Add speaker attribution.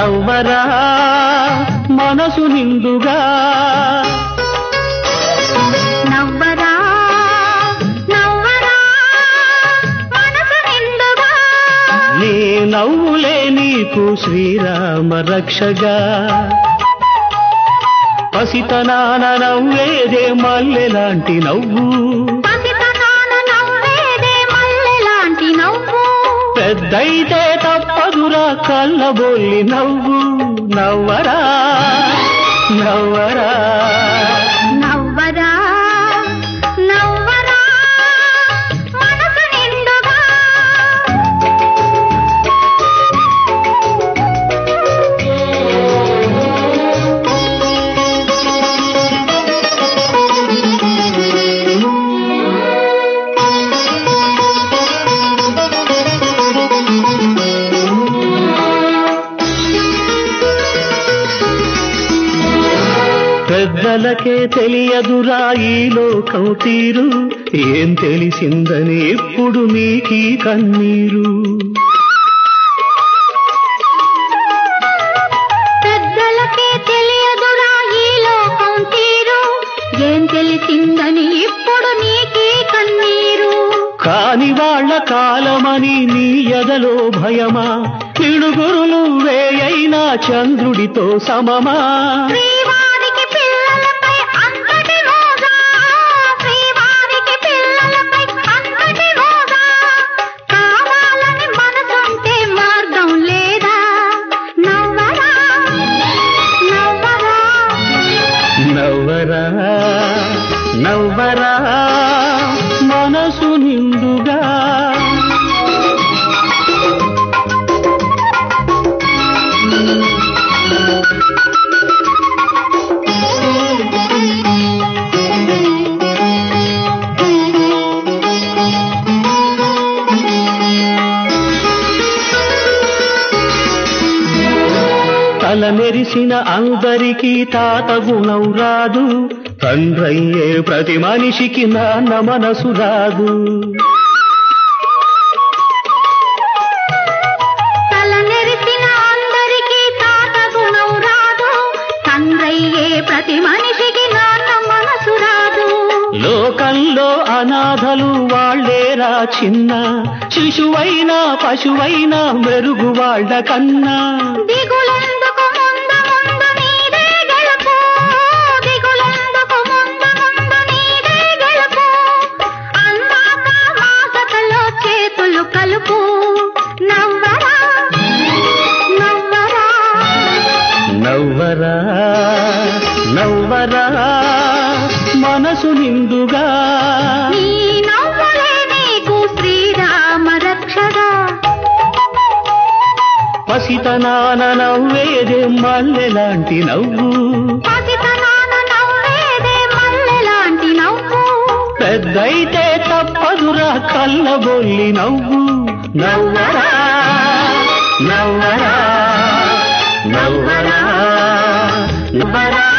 Speaker 1: నవ్వరా మనసు నిండుగా
Speaker 2: నవ్వరా నవ్వరా మనసు నిండుగా
Speaker 1: నీ నవ్వులే నీకు శ్రీరామ రక్షగా పసితనాన నవ్వేదే మల్లెలాంటి నవ్వు
Speaker 2: పసితనాన నవ్వేదే మల్లెలాంటి నవ్వు
Speaker 1: పెద్దయితే తప్పదురా కళ్ళబొల్లి నవ్వు నవ్వరా నవ్వరా
Speaker 2: నవ్వరా నవ్వరా మనసు నిండుగా
Speaker 1: పెద్దలకే తెలియదురా ఈ లోకం తీరు ఏం తెలిసిందని ఇప్పుడు నీకీ కన్నీరు
Speaker 2: పెద్దలకే తెలియదురా ఈ లోకం తీరు ఏం తెలిసిందని ఇప్పుడు నీకే కన్నీరు
Speaker 1: కాని వాళ్ళ కాలమని నీ ఎదలో భయమా పిడుగురులు వేయైనా చంద్రుడితో సమమా
Speaker 2: శ్రీవారికి పిల్లలపై అంతటి రోజా శ్రీవారికి పిల్లలపై అంతటి రోజా కావాలని మనసుంటే మార్గం లేదా నవ్వరా నవ్వరా
Speaker 1: నవ్వరా నవ్వరా మనసు నిండుగా తల మెరిసిన అందరికీ తాత గుణం రాదు తండ్రయ్యే ప్రతి మనిషికి నాన్న మనసు రాదు
Speaker 2: తల నెరిసిన అందరికీ తాత గుణం రాదు తండ్రయ్యే ప్రతి మనిషికి నాన్న మనసు రాదు
Speaker 1: లోకంలో అనాథలు వాళ్ళేరా చిన్న శిశువైనా పశువైనా మెరుగు వాళ్ళ కన్నా
Speaker 2: దిగులెందుకు ముందు ముందు నీదే గెలుపు దిగులెందుకు ముందు ముందు నీదే గెలుపు అన్నాక మాసకలో చేతులు కలుపు నవ్వరా నవ్వరా
Speaker 1: నవ్వరా నవ్వరా మనసు నిండుగా
Speaker 2: నీ నవ్వులే నీకు శ్రీరామ రక్షగా
Speaker 1: పసితనాన నవ్వేదే మల్లెలాంటి నవ్వు
Speaker 2: పసితనాన నవ్వేదే మల్లెలాంటి నవ్వు
Speaker 1: పెద్దయితే తప్పదురా కళ్ళబొల్లి నవ్వు నవ్వరా నవ్వరా నవ్వరా నవ్వరా